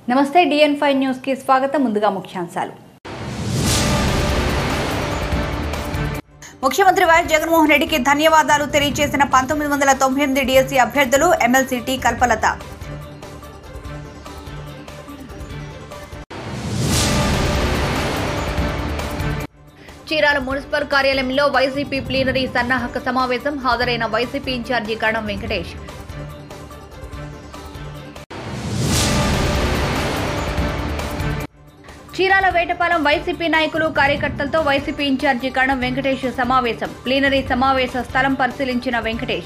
నమస్తే డిఎన్ five news కి స్వాగతం ముందుగా ముఖ్యాంశాలు ముఖ్యమంత్రి వైఎస్ జగన్మోహన్ రెడ్డికి ధన్యవాదాలు తెలియజేసిన పంతొమ్మిది వందల తొంభై ఎనిమిది డిఎస్సీ అభ్యర్థులు MLC T Kalpalatha Chirala municipal కార్యాలయంలో వైసీపీ ప్లీనరీ సన్నాహక సమావేశం హాజరైన వైసీపీ ఇన్ఛార్జి కణం వెంకటేష్ చీరాల వేటపాలెం వైసీపీ నాయకులు కార్యకర్తలతో వైసీపీ ఇన్ఛార్జి కణం వెంకటేష్ సమావేశం ప్లీనరీ సమావేశ స్థలం పరిశీలించిన వెంకటేష్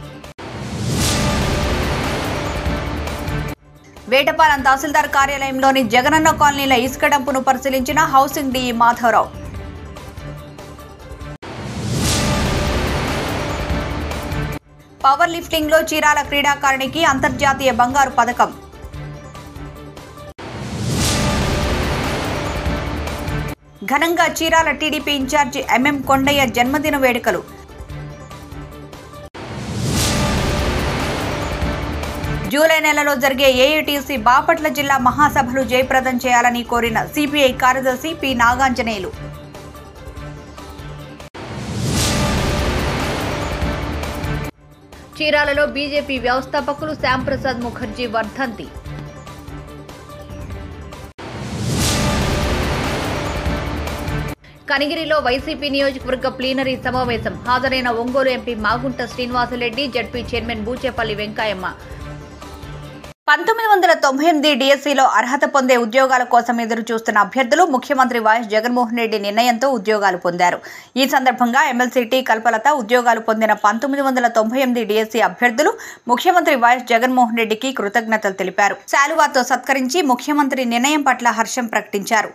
వేటపాలెం తహసీల్దార్ కార్యాలయంలోని జగనన్న కాలనీల ఇసుక డంపును పరిశీలించిన housing DE Madhavarao power lifting లో చీరాల క్రీడాకారిణికి అంతర్జాతీయ బంగారు పథకం ఘనంగా చీరాల టీడీపీ ఇన్ఛార్జి ఎంఎం కొండయ్య జన్మదిన వేడుకలు జూలై నెలలో జరిగే ఏఐటీసీ బాపట్ల జిల్లా మహాసభలు జయప్రదం చేయాలని కోరిన సిపిఐ కార్యదర్శి పి నాగాంజనేయులు చీరాలలో బీజేపీ వ్యవస్థాపకులు శ్యాంప్రసాద్ ముఖర్జీ వర్ధంతి కనిగిరిలో వైసీపీ నియోజకవర్గ ప్లీనరీ సమావేశం హాజరైన Ongole MP Magunta Srinivasareddy ZP chairman Buchepalli Venkayamma పంతొమ్మిది వందల తొంభై ఎనిమిది డిఎస్సీలో అర్హత పొందే ఉద్యోగాల కోసం ఎదురు చూస్తున్న అభ్యర్థులు ముఖ్యమంత్రి వైఎస్ జగన్మోహన్ రెడ్డి నిర్ణయంతో ఉద్యోగాలు పొందారు ఈ సందర్భంగా ఎమ్మెల్సీ టీ కల్పలత ఉద్యోగాలు పొందిన పంతొమ్మిది వందల తొంభై ఎనిమిది డిఎస్సీ అభ్యర్థులు ముఖ్యమంత్రి వైఎస్ జగన్మోహన్ రెడ్డికి కృతజ్ఞతలు తెలిపారు శాలువాతో సత్కరించి ముఖ్యమంత్రి నిర్ణయం పట్ల హర్షం ప్రకటించారు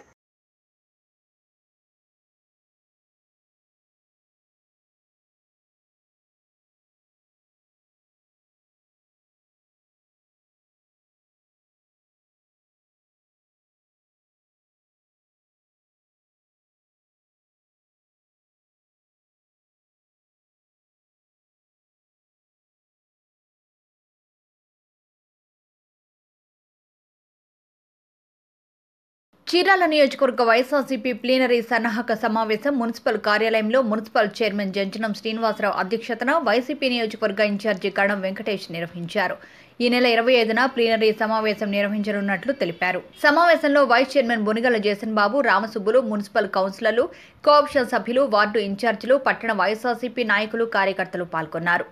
చీరాల నియోజకవర్గ వైఎస్ఆర్సీపీ ప్లీనరీ సన్నాహక సమావేశం మున్సిపల్ కార్యాలయంలో మున్సిపల్ చైర్మన్ జంజనం శ్రీనివాసరావు అధ్యక్షతన వైసీపీ నియోజకవర్గ ఇన్ఛార్జి కణం వెంకటేష్ నిర్వహించారు ఈ నెల ఇరవై ఐదున ప్లీనరీ సమావేశం నిర్వహించనున్నట్లు తెలిపారు సమావేశంలో vice chairman Bonigala Jason Babu Ramasubbulu municipal కౌన్సిలర్లు కోఆప్షన్ సభ్యులు వార్డు ఇన్ఛార్జీలు పట్టణ వైఎస్ఆర్సీపీ నాయకులు కార్యకర్తలు పాల్గొన్నారు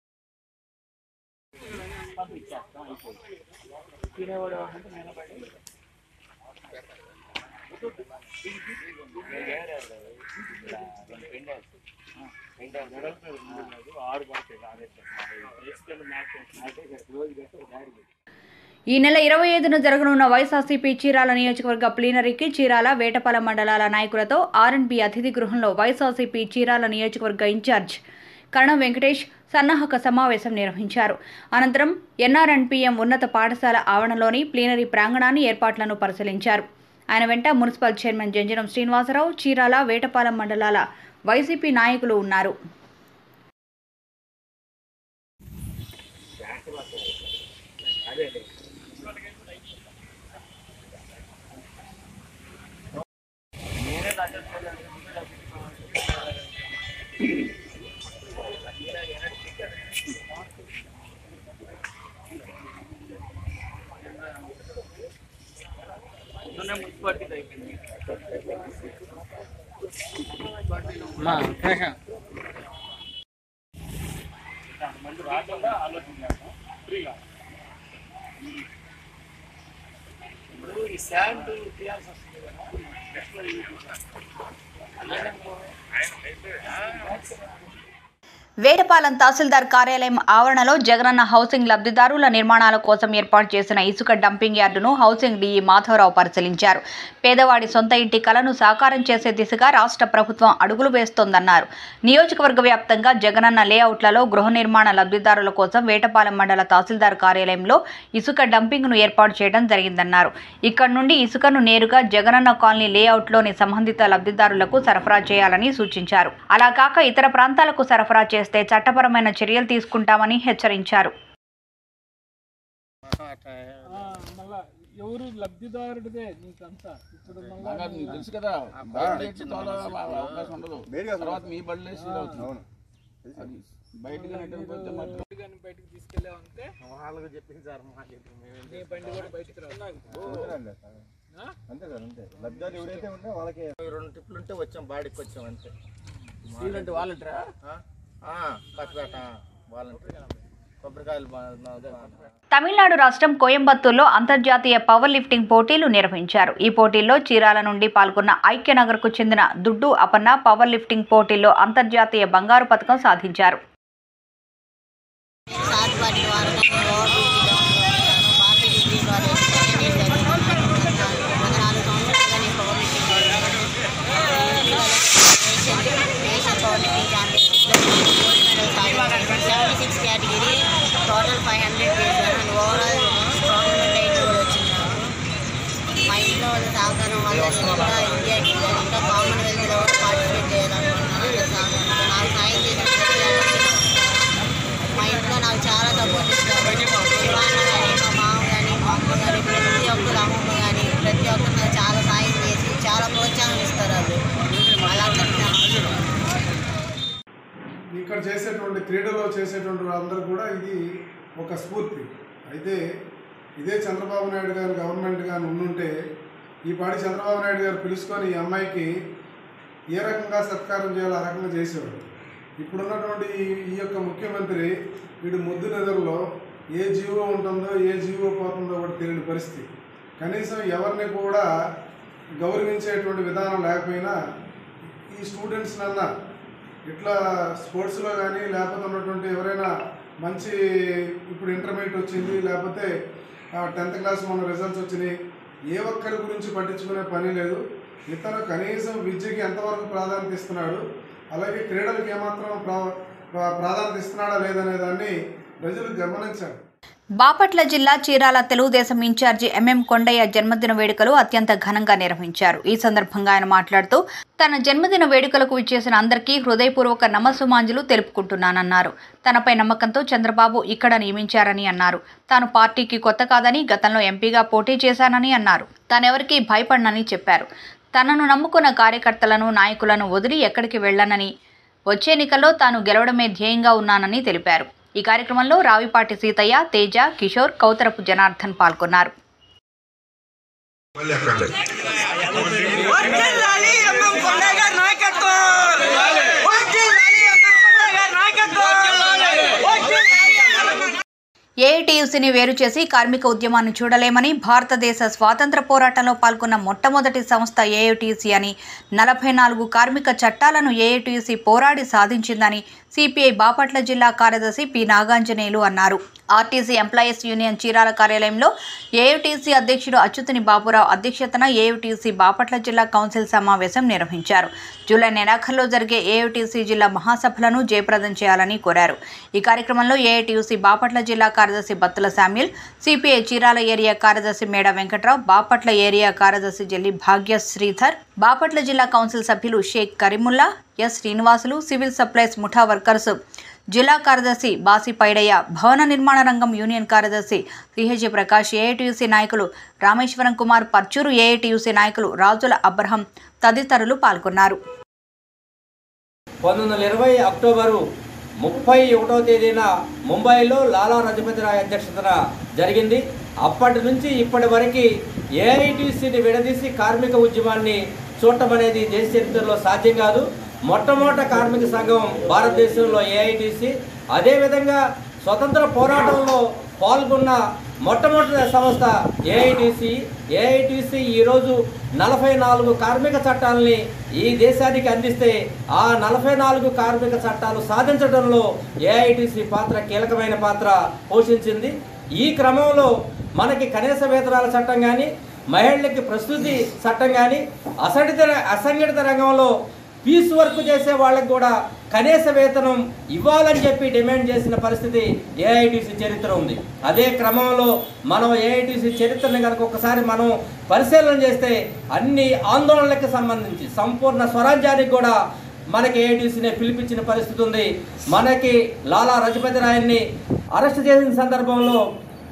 ఈ నెల ఇరవై ఐదున జరగనున్న వైఎస్ఆర్సీపీ చీరాల నియోజకవర్గ ప్లీనరీకి చీరాల వేటపాలెం మండలాల నాయకులతో ఆర్ఎన్బి అతిథి గృహంలో వైఎస్ఆర్సీపీ చీరాల నియోజకవర్గ ఇన్ఛార్జ్ కరణం వెంకటేష్ సన్నాహక సమావేశం నిర్వహించారు అనంతరం ఎన్ఆర్ఎన్పిఎం ఉన్నత పాఠశాల ఆవరణలోని ప్లీనరీ ప్రాంగణాన్ని ఏర్పాట్లను పరిశీలించారు ఆయన వెంట మున్సిపల్ చైర్మన్ జంజనం శ్రీనివాసరావు చీరాల వేటపాలెం మండలాల వైసీపీ నాయకులు ఉన్నారు మా ఫ్రెష్ ఇప్పుడు ఈ శాండ్ తీయాల్సి వస్తుంది కదా వేటపాలెం తహసీల్దార్ కార్యాలయం ఆవరణలో జగనన్న హౌసింగ్ లబ్ధిదారుల నిర్మాణాల కోసం ఏర్పాటు చేసిన ఇసుక డంపింగ్ యార్డును హౌసింగ్ డిఈ మాధవరావు పరిశీలించారు పేదవాడి సొంత ఇంటి కలను సాకారం చేసే దిశగా రాష్ట్ర ప్రభుత్వం అడుగులు వేస్తోందన్నారు నియోజకవర్గ వ్యాప్తంగా జగనన్న లేఅవుట్లలో గృహ నిర్మాణ లబ్ధిదారుల కోసం వేటపాలెం మండల తహసీల్దార్ కార్యాలయంలో ఇసుక డంపింగ్ను ఏర్పాటు చేయడం జరిగిందన్నారు ఇక్కడ నుండి ఇసుకను నేరుగా జగనన్న కాలనీ లేఅవుట్లోని సంబంధిత లబ్ధిదారులకు సరఫరా చేయాలని సూచించారు అలా కాక ఇతర ప్రాంతాలకు సరఫరా చేస్తే చట్టపరమైన చర్యలు తీసుకుంటామని హెచ్చరించారు మళ్ళా ఎవరు లబ్ధిదారుడిదే నీకంతా ఇప్పుడు మళ్ళా బాగా మీకు తెలుసు కదా బయట వేసి తోల అవకాశం ఉండదు తర్వాత మీ బళ్ళు వేసి ఇది అవుతుంది. అది బయటకు నెట్టకపోతే మాత్రం కానీ బయటకు తీసుకెళ్ళామంటే వాళ్ళకి చెప్పింది సార్ మాకు చెప్పింది మేమేం నీ బండి కూడా బయటకు రాదు ఆ? అంతే సార్ అంతే లబ్ధాలు ఎవరైతే ఉంటే వాళ్ళకి రెండు ట్రిప్లు ఉంటే వచ్చాం బాడీకి వచ్చాం అంతే అంటే వాలంటీరా కట్టుబేట వాలంటీర్ కొబ్బరికాయలు బా- బా- బా- తమిళనాడు రాష్ట్రం కోయంబత్తూరులో అంతర్జాతీయ పవర్ లిఫ్టింగ్ పోటీలు నిర్వహించారు ఈ పోటీల్లో చీరాల నుండి పాల్గొన్న ఐక్యనగర్కు చెందిన దుడ్డు అపన్న పవర్ లిఫ్టింగ్ పోటీల్లో అంతర్జాతీయ బంగారు పథకం సాధించారు సాత్ వాటి ద్వారా నేను ఓబీసీ డౌన్లో పార్టీ డిగ్రీ ద్వారా సెకండ్ ఇయర్ చదువుతున్నాను గత నాలుగు సంవత్సరాలుగా నేను power lifting patient patient power lifting ఛాంపియన్షిప్లో గోల్డ్ మెడల్ సాధించాను seventy six category total five hundred చేశాను అండ్ ఓవరాల్ టోర్నమెంట్ అయితే కూడా వచ్చింది నాకు మా ఇంట్లో వాళ్ళ సహకారం వల్ల నేను ఇంకా ఇండియాకి వెళ్ళాను. ఇంకా కామన్వెల్త్లో కూడా పార్టిసిపేట్ చేయాలనుకుంటున్నాను అందరి సహకారంతో నాకు సాయం చేసిన ప్రతి ఒక్కరికి మా ఇంట్లో నాకు చాలా సపోర్ట్ ఇస్తారు శివాన్న కానీ మా మామ కానీ మా అమ్మ కానీ ప్రతి ఒక్కరు అమ్మమ్మ కానీ ప్రతి ఒక్కరు నాకు చాలా సాయం చేసి చాలా ప్రోత్సాహం ఇస్తారు వాళ్ళు వాళ్ళందరికీ నా ఇక్కడ చేసేటువంటి క్రీడలో చేసేటువంటి వాళ్ళందరూ కూడా ఇది ఒక స్ఫూర్తి అయితే ఇదే చంద్రబాబు నాయుడు గారు గవర్నమెంట్ కానీ ఉండుంటే ఈ పాటి చంద్రబాబు నాయుడు గారు పిలుచుకొని ఈ అమ్మాయికి ఏ రకంగా సత్కారం చేయాలో ఆ రకంగా చేసేవాడు ఇప్పుడున్నటువంటి ఈ- ఈ యొక్క ముఖ్యమంత్రి వీడు ముద్దు నిధుల్లో ఏ జీవో ఉంటుందో ఏ జీవో పోతుందో కూడా తెలియని పరిస్థితి కనీసం ఎవరిని కూడా గౌరవించేటువంటి విధానం లేకపోయినా ఈ స్టూడెంట్స్నన్నా ఇట్లా స్పోర్ట్స్లో కానీ లేకపోతే ఉన్నటువంటి ఎవరైనా మంచి ఇప్పుడు ఇంటర్మీడియట్ వచ్చింది లేకపోతే టెన్త్ క్లాస్ మన రిజల్ట్స్ వచ్చినాయి ఏ ఒక్కరి గురించి పట్టించుకునే పని లేదు ఇతను కనీసం విద్యకి ఎంతవరకు ప్రాధాన్యత ఇస్తున్నాడు అలాగే క్రీడలకు ఏమాత్రం ప్రా ప్రా- ప్రాధాన్యత ఇస్తున్నాడా లేదనే దాన్ని ప్రజలు గమనించాలి బాపట్ల జిల్లా చీరాల తెలుగుదేశం ఇన్ఛార్జి ఎంఎం కొండయ్య జన్మదిన వేడుకలు అత్యంత ఘనంగా నిర్వహించారు ఈ సందర్భంగా ఆయన మాట్లాడుతూ తన జన్మదిన వేడుకలకు విచ్చేసిన అందరికీ హృదయపూర్వక నమస్సుమాంజలు తెలుపుకుంటున్నానన్నారు తనపై నమ్మకంతో చంద్రబాబు ఇక్కడ నియమించారని అన్నారు తాను పార్టీకి కొత్త కాదని గతంలో ఎంపీగా పోటీ చేశానని అన్నారు తానెవరికీ భయపడనని చెప్పారు తనను నమ్ముకున్న కార్యకర్తలను నాయకులను వదిలి ఎక్కడికి వెళ్ళనని వచ్చే ఎన్నికల్లో తాను గెలవడమే ధ్యేయంగా ఉన్నానని తెలిపారు ఈ కార్యక్రమంలో రావిపాటి సీతయ్య తేజ కిషోర్ కౌతరపు జనార్దన్ పాల్గొన్నారు వర్ధిల్లాలి ఎంఎం కొండయ్య గారి నాయకత్వం వర్ధిల్లాలి ఎంఎం కొండయ్య గారి నాయకత్వం వర్ధిల్లాలి ఎంఎం ఏఐటీయూసీని వేరు చేసి కార్మిక ఉద్యమాన్ని చూడలేమని భారతదేశ స్వాతంత్ర పోరాటంలో పాల్గొన్న మొట్టమొదటి సంస్థ ఏఐటీయూసీ అని నలభై నాలుగు కార్మిక చట్టాలను ఏఐటీయూసీ పోరాడి సాధించిందని సిపిఐ బాపట్ల జిల్లా కార్యదర్శి పి నాగాంజనేయులు అన్నారు ఆర్టీసీ ఎంప్లాయీస్ యూనియన్ చీరాల కార్యాలయంలో ఏఐటీసీ అధ్యక్షుడు అచ్యుతుని బాబురావు అధ్యక్షతన ఏఐటీసీ బాపట్ల జిల్లా కౌన్సిల్ సమావేశం నిర్వహించారు జూలై నెలాఖరులో జరిగే ఏఐటీసీ జిల్లా మహాసభలను జయప్రదం చేయాలని కోరారు ఈ కార్యక్రమంలో ఏఐటీయూసీ బాపట్ల జిల్లా కార్యదర్శి Battula Samuel CPI Chirala area కార్యదర్శి మేడ వెంకట్రావు బాపట్ల ఏరియా కార్యదర్శి జల్లి భాగ్య శ్రీధర్ బాపట్ల జిల్లా కౌన్సిల్ సభ్యులు Sheikh Kareemulla S Srinivasulu civil supplies ముఠా వర్కర్స్ జిల్లా కార్యదర్శి బాసి పైడయ్య భవన నిర్మాణ రంగం యూనియన్ కార్యదర్శి సిహెచ్ ప్రకాష్ ఏఐటీయూసీ నాయకులు రామేశ్వరం కుమార్ పర్చూరు ఏఐటీయూసీ నాయకులు రాజుల అబ్రహం తదితరులు పాల్గొన్నారు పంతొమ్మిది వందల ఇరవై అక్టోబరు ముప్పై ఒకటవ తేదీన ముంబైలో లాలా లజపతి రాయ్ అధ్యక్షతన జరిగింది అప్పటి నుంచి ఇప్పటి వరకు ఏఐటీసీని విడదీసి కార్మిక ఉద్యమాన్ని చూడటం అనేది దేశ చరిత్రలో సాధ్యం కాదు మొట్టమొదట కార్మిక సంఘం భారతదేశంలో ఏఐటీసీ అదేవిధంగా స్వతంత్ర పోరాటంలో పాల్గొన్న మొట్టమొదటి సంస్థ ఏఐటీసీ ఏఐటీసీ ఈరోజు నలభై నాలుగు కార్మిక చట్టాలని ఈ దేశానికి అందిస్తే ఆ నలభై నాలుగు కార్మిక చట్టాలు సాధించడంలో ఏఐటీసీ పాత్ర కీలకమైన పాత్ర పోషించింది ఈ క్రమంలో మనకి కనీస వేతనాల చట్టం కానీ మహిళలకి ప్రస్తుతి చట్టం కానీ అసంఘటిత అసంఘటిత రంగంలో పీస్ వర్క్ చేసే వాళ్ళకి కూడా కనీస వేతనం ఇవ్వాలని చెప్పి డిమాండ్ చేసిన పరిస్థితి ఏఐటీసీ చరిత్ర ఉంది అదే క్రమంలో మనం ఏఐటీసీ చరిత్రని కనుక ఒకసారి మనం పరిశీలన చేస్తే అన్ని ఆందోళనలకు సంబంధించి సంపూర్ణ స్వరాజ్యానికి కూడా మనకి ఏఐటీసీని పిలిపించిన పరిస్థితి ఉంది మనకి లాలా రజపతి రాయన్ని అరెస్ట్ చేసిన సందర్భంలో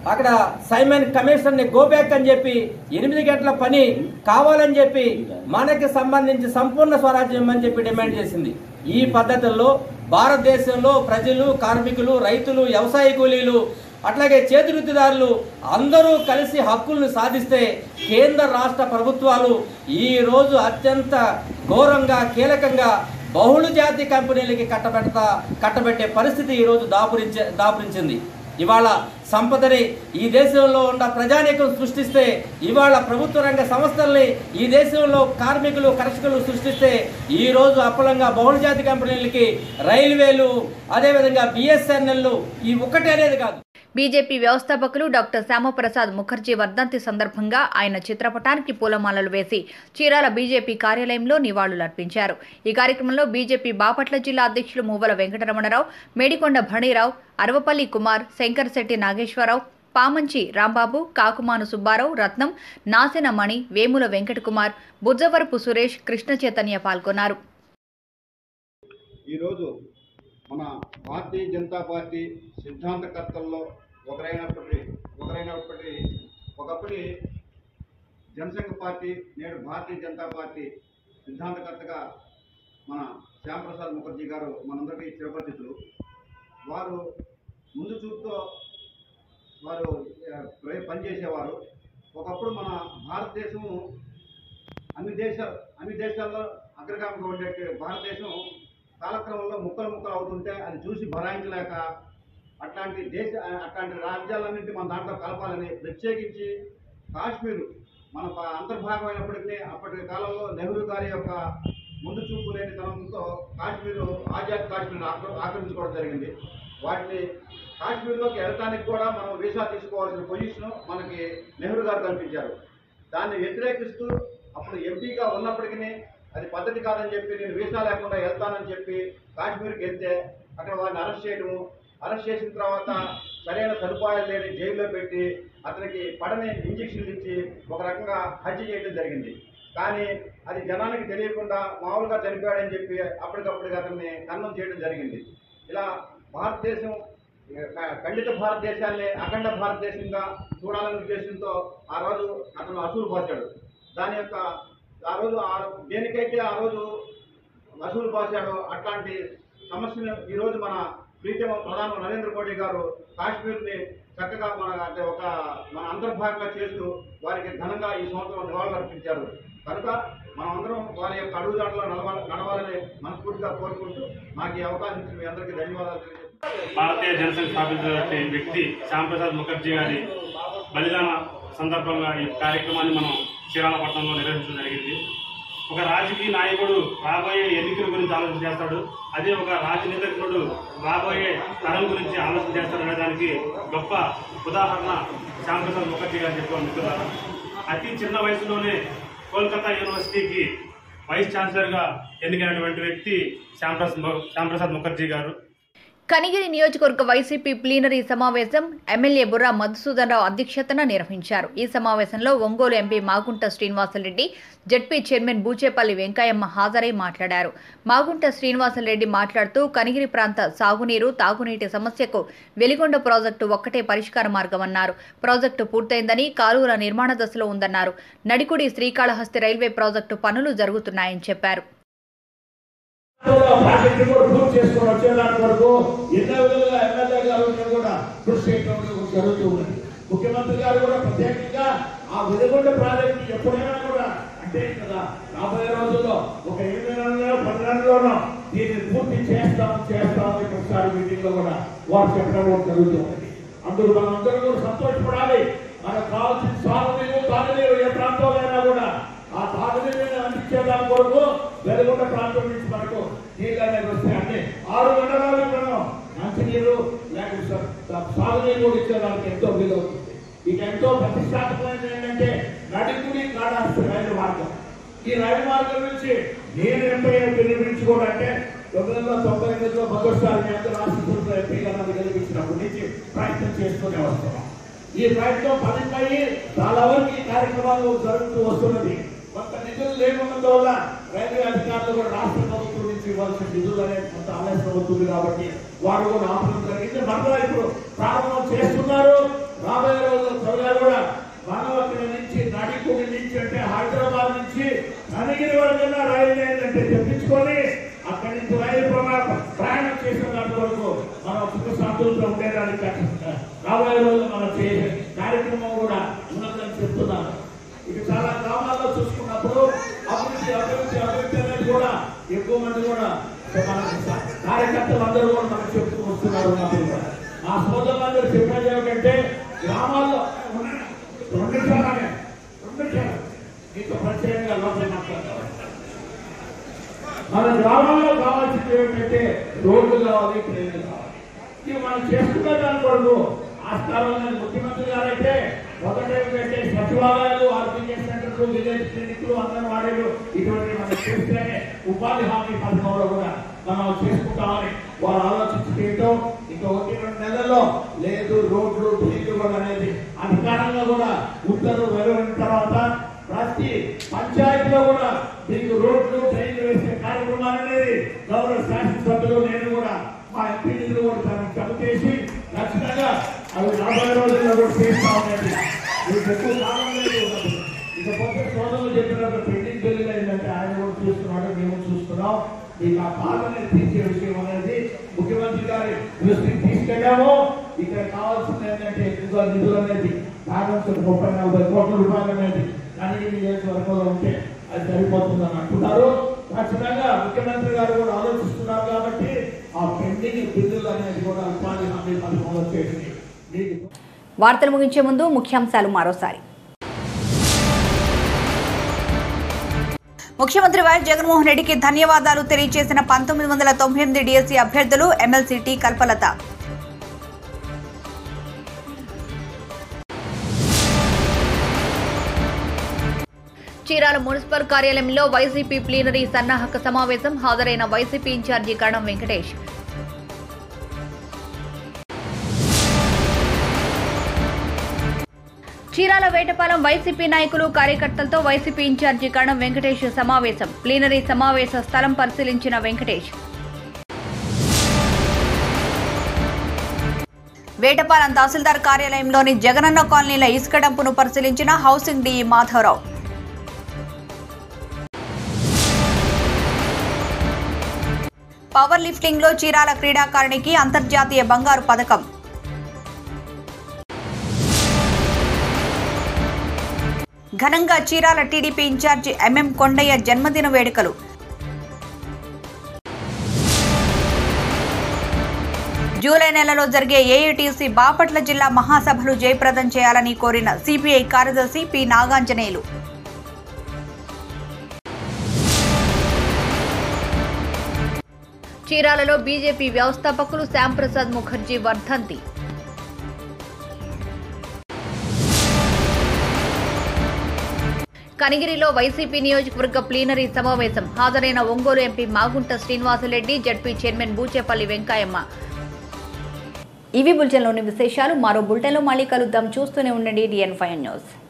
అక్కడ సైమన్ కమిషన్ ని గోబ్యాక్ అని చెప్పి ఎనిమిది గంటల పని కావాలని చెప్పి మనకి సంబంధించి సంపూర్ణ స్వరాజ్యం అని చెప్పి డిమాండ్ చేసింది ఈ పద్ధతుల్లో భారతదేశంలో ప్రజలు కార్మికులు రైతులు వ్యవసాయ కూలీలు అట్లాగే చేతివృత్తిదారులు అందరూ కలిసి హక్కులను సాధిస్తే కేంద్ర రాష్ట్ర ప్రభుత్వాలు ఈ రోజు అత్యంత ఘోరంగా కీలకంగా బహుళ జాతి కంపెనీలకి కట్టబెడతా కట్టబెట్టే పరిస్థితి ఈరోజు దాపురించే దాపురించింది ఇవాళ సంపదని ఈ దేశంలో ఉన్న ప్రజానీకం సృష్టిస్తే ఇవాళ ప్రభుత్వ రంగ సంస్థల్ని ఈ దేశంలో కార్మికులు కర్షకులు సృష్టిస్తే ఈ రోజు అప్పలంగా బహుళజాతి కంపెనీలకి రైల్వేలు అదేవిధంగా బిఎస్ఎన్ఎల్ ఈ ఒక్కటే అనేది కాదు బీజేపీ వ్యవస్థాపకులు డాక్టర్ శ్యామప్రసాద్ ముఖర్జీ వర్ధంతి సందర్భంగా ఆయన చిత్రపటానికి పూలమాలలు వేసి చీరాల బీజేపీ కార్యాలయంలో నివాళులర్పించారు ఈ కార్యక్రమంలో బీజేపీ బాపట్ల జిల్లా అధ్యక్షులు మువ్వల వెంకటరమణరావు మేడికొండ భణీరావు అరవపల్లి కుమార్ శంకర్శెట్టి నాగేశ్వరరావు పామంచి రాంబాబు కాకుమాను సుబ్బారావు రత్నం నాసెన మణి వేముల వెంకటకుమార్ బుజ్జవరపు సురేష్ కృష్ణ చైతన్య పాల్గొన్నారు ఈరోజు మన భారతీయ జనతా పార్టీ సిద్ధాంతకర్తల్లో ఒకరైనప్పటి ఒకరైనప్పటి ఒకప్పటి జనసంఘ పార్టీ నేడు భారతీయ జనతా పార్టీ సిద్ధాంతకర్తగా మన శ్యాంప్రసాద్ ముఖర్జీ గారు మనందరికీ చిరపరిచితులు వారు ముందు చూపుతో వారు ఆ, ప్ర- పనిచేసేవారు ఒకప్పుడు మన భారతదేశము అన్ని దేశ అన్ని దేశాల్లో అగ్రగామిగా ఉండే భారతదేశం కాలక్రమంలో ముక్కలు ముక్కలు అవుతుంటే అది చూసి భరాయించలేక అట్లాంటి దేశ అట్లాంటి రాజ్యాలన్నింటి మన దాంట్లో కలపాలని ప్రత్యేకించి కాశ్మీర్ మన ప- అంతర్భాగం అయినప్పటికీ అప్పటి కాలంలో నెహ్రూ గారి యొక్క ముందు చూపు లేని తనంతో కాశ్మీర్ ఆజాద్ కాశ్మీర్ ఆక్ర- ఆక్రమించుకోవడం జరిగింది వాటిని కాశ్మీర్లోకి వెళ్ళటానికి కూడా మనం వీసా తీసుకోవాల్సిన పొజిషన్ మనకి నెహ్రూ గారు కల్పించారు దాన్ని వ్యతిరేకిస్తూ అప్పుడు ఎంపీగా ఉన్నప్పటికీ అది పద్ధతి కాదని చెప్పి నేను వీసా లేకుండా వెళ్తానని చెప్పి కాశ్మీర్కి వెళ్తే అక్కడ వారిని అరెస్ట్ చేయడము అరెస్ట్ చేసిన తర్వాత సరైన సదుపాయాలు లేని జైల్లో పెట్టి అతనికి పడని ఇంజక్షన్లు ఇచ్చి ఒక రకంగా హత్య చేయడం జరిగింది కానీ అది జనానికి తెలియకుండా మామూలుగా చనిపోయాడని చెప్పి అప్పటికప్పుడు అతన్ని ఖననం చేయడం జరిగింది ఇలా భారతదేశం క- ఖండిత భారతదేశాన్ని అఖండ భారతదేశంగా చూడాలనే ఉద్దేశంతో ఆ రోజు అతను అసూలు పోసాడు దాని యొక్క ఆ రోజు ఆ దేనికైతే ఆ రోజు అసూలు పోసాడో అట్లాంటి సమస్యను ఈరోజు మన ప్రీతమ ప్రధాని నరేంద్ర మోడీ గారు కాశ్మీర్ని చక్కగా మన అంటే ఒక మన అంతర్భాగంగా చేస్తూ వారికి ఘనంగా ఈ సంవత్సరం నివాళులు అర్పించారు కనుక మనమందరం వారి యొక్క అడుగుదాడులో నడవాలి నడవాలని మనస్ఫూర్తిగా కోరుకుంటూ నాకు ఈ అవకాశం ఇచ్చిన మీ అందరికీ ధన్యవాదాలు తెలియజేస్తున్నాను భారతీయ జనసంఘ స్థాపించినటువంటి వ్యక్తి శ్యాంప్రసాద్ ముఖర్జీ గారి బలిదాన సందర్భంగా ఈ కార్యక్రమాన్ని మనం చీరాలపట్నంలో నిర్వహించడం జరిగింది ఒక రాజకీయ నాయకుడు రాబోయే ఎన్నికల గురించి ఆలోచన చేస్తాడు అదే ఒక రాజనీతిజ్ఞుడు రాబోయే తరం గురించి ఆలోచన చేస్తాడు అనే దానికి గొప్ప ఉదాహరణ శ్యాంప్రసాద్ ముఖర్జీ గారు చెప్పుకోవాలి మిత్రులారా అతి చిన్న వయసులోనే కోల్కతా యూనివర్సిటీకి వైస్ ఛాన్సలర్గా ఎన్నికైనటువంటి వ్యక్తి శ్యాంప్రసాద్ ము- శ్యాంప్రసాద్ ముఖర్జీ గారు కనిగిరి నియోజకవర్గ వైసీపీ ప్లీనరీ సమావేశం ఎమ్మెల్యే బుర్రా మధుసూదన్ రావు అధ్యక్షతన నిర్వహించారు ఈ సమావేశంలో Ongole MP Magunta Srinivasareddy ZP chairman Buchepalli Venkayyamma హాజరై మాట్లాడారు మాగుంట శ్రీనివాసరెడ్డి మాట్లాడుతూ కనిగిరి ప్రాంత సాగునీరు తాగునీటి సమస్యకు వెలిగొండ ప్రాజెక్టు ఒక్కటే పరిష్కార మార్గమన్నారు ప్రాజెక్టు పూర్తయిందని కాలువల నిర్మాణ దశలో ఉందన్నారు నడికుడి శ్రీకాళహస్తి రైల్వే ప్రాజెక్టు పనులు జరుగుతున్నాయని చెప్పారు ప్రాజెక్టు కూడా పూర్తి చేసుకొని వచ్చేదాని వరకు ఎన్నో విధంగా ఎమ్మెల్యే గారు నేను కూడా కృషి చేయడం జరుగుతూ ఉన్నది ముఖ్యమంత్రి గారు కూడా ప్రత్యేకంగా ఆ వెలుగొండ ప్రాజెక్టు ఎప్పుడైనా కూడా అంటే కదా రాబోయే రోజుల్లో ఒక ఎనిమిది నెలలో పది నెలల్లోనో దీన్ని పూర్తి చేస్తాం చేస్తాం అని ఒకసారి మీటింగ్ లో కూడా వారు చెప్పడం కూడా జరుగుతూ ఉన్నది అందుకు మనం అందరం కూడా సంతోషపడాలి మనకు కావాల్సిన సాగునీరు తాగునీరు ఏ ప్రాంతంలో అయినా కూడా ఆ తాగునీరుని అందించేదాని కొరకు వెలుగుండ ప్రాంతం నుంచి మనకు నీళ్ళు అనేది వస్తాయి అంటే ఆరు మండలాలకు మనం మంచినీరు లేకపోతే సా- సాగునీరు కూడా ఇచ్చేదానికి ఎంతో వీలవుతుంది ఇక ఎంతో ప్రతిష్టాత్మకమైనది ఏంటంటే నడికుడి కాడాస్తి రైలు మార్గం ఈ రైలు మార్గం నుంచి నేను ఎంపీ నిర్మించుకోవాలంటే తొమ్మిది వందల తొంభై ఎనిమిదిలో మొదటిసారి మీ అందరూ రాష్ట్ర ఎంపీ గారు కలిగించినప్పటి నుంచి ప్రయత్నం చేస్తూనే వస్తున్నాం ఈ ప్రయత్నం ఫలితమై చాలా వరకు ఈ కార్యక్రమాలు జరుగుతూ వస్తున్నది కొంత నిధులు లేకున్నందు వల్ల రైల్వే అధికారులు కూడా రాష్ట్ర ప్రభుత్వం నుంచి ఇవ్వాల్సిన నిధులు అనేది కొంత ఆలస్యం అవుతుంది కాబట్టి వారు కూడా ఆపడం జరిగింది మరలా ఇప్పుడు ప్రారంభం చేస్తున్నారు రాబోయే రోజుల్లో త్వరగా కూడా మనం అక్కడి నుంచి నడికుడి నుంచి అంటే హైదరాబాద్ నుంచి కనిగిరి వరకు రైలు లైన్ అంటే తెప్పించుకొని అక్కడి నుంచి రైలు ప్రమాణం ప్రయాణం చేసిన దాని వరకు మనం సుఖ సంతృప్తితో ఉండేదానికి రాబోయే రోజులు మనం చేసే కార్యక్రమం కూడా ఉన్నదని చెప్తున్నాను ఇక చాలా గ్రామాల్లో చూసుకున్నప్పుడు అభివృద్ధి అభివృద్ధి అభివృద్ధి అనేది కూడా ఎక్కువ మంది కూడా మన కార్యకర్తలు అందరూ కూడా మనకు చెప్తూ వస్తున్నారు ఉన్నప్పుడు కూడా మా సోదరులందరూ చెప్పేది ఏమిటంటే గ్రామాల్లో ఉన్న- రెండు క్షణాలే రెండు క్షణాలు మీతో ప్రత్యేకంగా లోపల మాట్లాడతారు మన గ్రామాల్లో కావాల్సింది ఏమిటంటే రోడ్లు కావాలి ట్రైన్లు కావాలి ఇవి మనం చేసుకున్న దాని కొరకు ఆ స్థలంలో ముఖ్యమంత్రి గారైతే మొదట ఏమిటంటే సచివాలయాలు ఆర్బీకే సెంటర్లు విలేజ్ క్లినిక్లు అంగన్వాడీలు ఇటువంటి మనం చేస్తేనే ఉపాధి హామీ పథకంలో కూడా మనం చేసుకుంటామని వారు ఆలోచించి చేయటం ఇంకా ఒకటి రెండు నెలల్లో లేదు రోడ్లు డ్రైన్లు కూడా అనేది అధికారంగా కూడా ఉత్తర్వులు వెలువడిన తర్వాత ప్రతి పంచాయతీలో కూడా మీకు రోడ్లు ట్రైన్లు వేసే కార్యక్రమాలు అనేది గౌరవ శాసనసభ్యులు నేను కూడా మా ఎంపీ నిధులు కూడా దానికి జమ చేసి ఖచ్చితంగా అవి రాబోయే రోజుల్లో కూడా చేస్తా ఉండండి మీకు ఎక్కువ కాలం లేదు ఉన్నప్పుడు. ఇకపోతే సోదరులు చెప్పినట్టు పెండింగ్ బిల్లులు ఏంటంటే ఆయన కూడా చూస్తున్నాడు మేము చూస్తున్నాం మీకు ఆ బాధని తీర్చే విషయం అనేది ముఖ్యమంత్రి గారి దృష్టికి తీసుకెళ్ళాము ఇక్కడ కావాల్సింది ఏంటంటే ఎక్కువ నిధులు అనేది బ్యాలెన్స్ ముప్పై నలభై కోట్ల రూపాయలు అనేది దానికి నియోజకవర్గంలో ఉంటే అది సరిపోతుందని అంటున్నారు ఖచ్చితంగా ముఖ్యమంత్రి గారు కూడా ఆలోచిస్తున్నారు కాబట్టి ఆ పెండింగ్ బిల్లులు అనేది కూడా ఉపాధి హామీ పథకంలో చేసి మీకు వార్తలు ముగించే ముందు ముఖ్యాంశాలు మరోసారి ముఖ్యమంత్రి వైఎస్ జగన్మోహన్ రెడ్డికి ధన్యవాదాలు తెలియజేసిన పంతొమ్మిది వందల తొంభై ఎనిమిది డిఎస్సీ అభ్యర్థులు MLC T Kalpalatha Chirala municipal కార్యాలయంలో వైసీపీ ప్లీనరీ సన్నాహక సమావేశం హాజరైన వైసీపీ ఇన్ఛార్జి కణం వెంకటేష్ చీరాల వేటపాలెం వైసీపీ నాయకులు కార్యకర్తలతో వైసీపీ ఇన్ఛార్జి కణం వెంకటేష్ సమావేశం ప్లీనరీ సమావేశ స్థలం పరిశీలించిన వెంకటేష్ వేటపాలెం తహసీల్దార్ కార్యాలయంలోని జగనన్న కాలనీల ఇసుక డంపును పరిశీలించిన housing DE Madhavarao power lifting లో చీరాల క్రీడాకారిణికి అంతర్జాతీయ బంగారు పథకం ఘనంగా చీరాల టీడీపీ ఇన్ఛార్జి ఎంఎం కొండయ్య జన్మదిన వేడుకలు జూలై నెలలో జరిగే ఏఐటీసీ బాపట్ల జిల్లా మహాసభలు జయప్రదం చేయాలని కోరిన సిపిఐ కార్యదర్శి పి నాగాంజనేయులు చీరాలలో బీజేపీ వ్యవస్థాపకులు శ్యాంప్రసాద్ ముఖర్జీ వర్ధంతి కనిగిరిలో వైసీపీ నియోజకవర్గ ప్లీనరీ సమావేశం హాజరైన Ongole MP Magunta Srinivasareddy ZP chairman Buchepalli Venkayyamma ఇవి బులెటిన్లోని విశేషాలు మరో బులెటిన్లో మళ్ళీ కలుద్దాం చూస్తూనే ఉండండి డిఎన్ ఫైవ్ న్యూస్